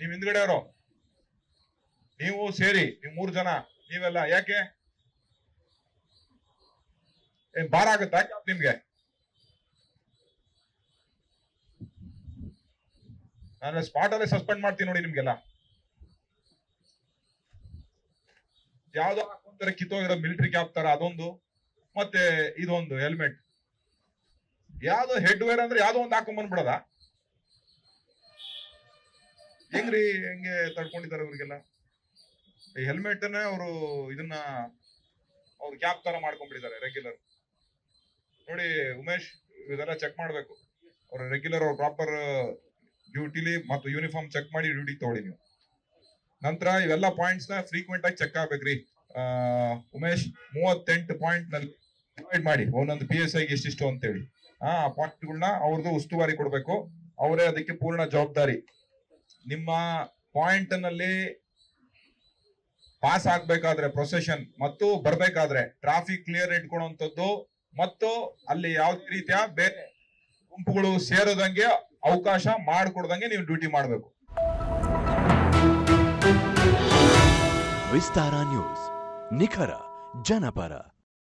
ನೀವ್ ಹಿಂದ್ಗಡೆಯವರು ನೀವು ಸೇರಿ ನೀವು ಮೂರು ಜನ ನೀವೆಲ್ಲ ಯಾಕೆ ಏನ್ ಭಾರ ಆಗುತ್ತಾ ಕ್ಯಾಪ್ ನಿಮ್ಗೆ ನಾನು ಸ್ಪಾಟ್ ಅಲ್ಲೇ ಸಸ್ಪೆಂಡ್ ಮಾಡ್ತೀನಿ ನೋಡಿ ನಿಮ್ಗೆಲ್ಲ ಯಾವ್ದೋ ಹಾಕೊಂತಾರೆ ಕಿತ್ತೋಗಿರೋ ಮಿಲಿಟರಿ ಕ್ಯಾಪ್ ತರ ಅದೊಂದು ಮತ್ತೆ ಇದೊಂದು ಹೆಲ್ಮೆಟ್ ಯಾವ್ದೋ ಹೆಡ್ ವೇರ್ ಅಂದ್ರೆ ಯಾವ್ದೋ ಒಂದು ಹಾಕೊಂಡ್ ಬಂದ್ಬಿಡದ ಹೆಂಗ್ರಿ ಹೆಂಗೆ ತಡ್ಕೊಂಡಿದ್ದಾರೆ ಇವ್ರಿಗೆಲ್ಲ ಈ ಹೆಲ್ಮೆಟ್ ಅವರು ಇದನ್ನ ಅವ್ರು ಕ್ಯಾಪ್ ತರ ಮಾಡ್ಕೊಂಡ್ಬಿಟ್ಟಿದ್ದಾರೆ ರೆಗ್ಯುಲರ್ ನೋಡಿ ಉಮೇಶ್ ಇದೆಲ್ಲ ಚೆಕ್ ಮಾಡ್ಬೇಕು ಅವ್ರ ರೆಗ್ಯುಲರ್ ಅವ್ರ ಪ್ರಾಪರ್ ಡ್ಯೂಟಿಲಿ ಮತ್ತು ಯೂನಿಫಾರ್ಮ್ ಚೆಕ್ ಮಾಡಿ ಡ್ಯೂಟಿ ತಗೊಳ್ಳಿ ನೀವು ನಂತರ ಇವೆಲ್ಲ ಪಾಯಿಂಟ್ಸ್ ನ ಫ್ರೀಕ್ವೆಂಟ್ ಆಗಿ ಚೆಕ್ ಆಗ್ಬೇಕ್ರಿ ಆ, ಉಮೇಶ್ ಮೂವತ್ತೆಂಟು ಪಾಯಿಂಟ್ ನಲ್ಲಿ ಡಿವೈಡ್ ಮಾಡಿ ಒಂದೊಂದು ಪಿ ಎಸ್ ಐಗೆ ಎಷ್ಟಿಷ್ಟು ಅಂತೇಳಿ ಆ ಪಾಯಿಂಟ್ಗಳನ್ನ ಅವ್ರದ್ದು ಉಸ್ತುವಾರಿ ಕೊಡ್ಬೇಕು ಅವರೇ ಅದಕ್ಕೆ ಪೂರ್ಣ ಜವಾಬ್ದಾರಿ ನಿಮ್ಮ ಪಾಯಿಂಟ್ ನಲ್ಲಿ ಪಾಸ್ ಆಗ್ಬೇಕಾದ್ರೆ ಪ್ರೊಸೆಷನ್ ಮತ್ತು ಬರ್ಬೇಕಾದ್ರೆ ಟ್ರಾಫಿಕ್ ಕ್ಲಿಯರ್ ಇಟ್ಕೊಳ್ಳುವಂಥದ್ದು ಮತ್ತು ಅಲ್ಲಿ ಯಾವುದೇ ರೀತಿಯ ಬೇರೆ ಗುಂಪುಗಳು ಸೇರೋದಂಗೆ ಅವಕಾಶ ಮಾಡಿಕೊಡ್ದಂಗೆ ನೀವು ಡ್ಯೂಟಿ ಮಾಡಬೇಕು ವಿಸ್ತಾರ ನ್ಯೂಸ್ ನಿಖರ ಜನಪರ